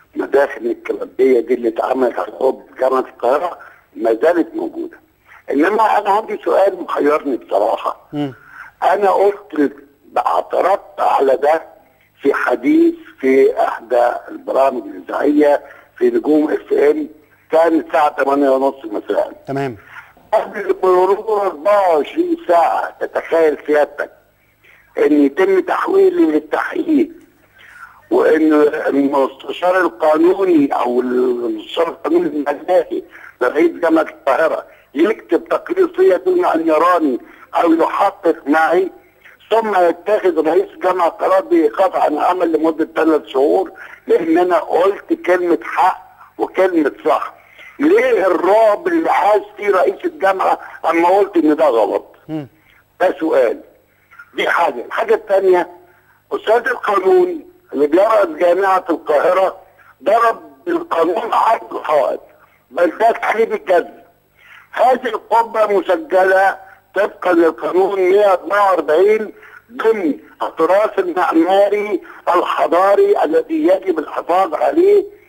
مداخن الكلابيه دي اللي اتعملت على حب جامعه القاهره ما زالت موجوده انما انا عندي سؤال محيرني بصراحه مم. انا قلت اعترضت على ده في حديث في احدى البرامج الاذاعيه في نجوم اف ام كان الساعه 8:30 مساء تمام قبل مرور 24 ساعه تتخيل سيادتك ان يتم تحويلي للتحقيق وان المستشار القانوني او المستشار القانوني المدني لرئيس جامعه القاهره يكتب تقرير فيا دون ان يراني او يحقق معي ثم يتخذ رئيس جامعه قرار بايقاف عن العمل لمده ثلاث شهور لان انا قلت كلمه حق وكلمه صح. ليه الرعب اللي حاس فيه رئيس الجامعه اما قلت ان ده غلط؟ مم. ده سؤال دي حاجة الحاجة الثانية أستاذ القانون اللي بيرأس جامعة القاهرة ضرب بالقانون عرض الحوائط بل ده تحريم الجذب هذه القبة مسجلة طبقا للقانون 144 ضمن التراث المعماري الحضاري الذي يجب الحفاظ عليه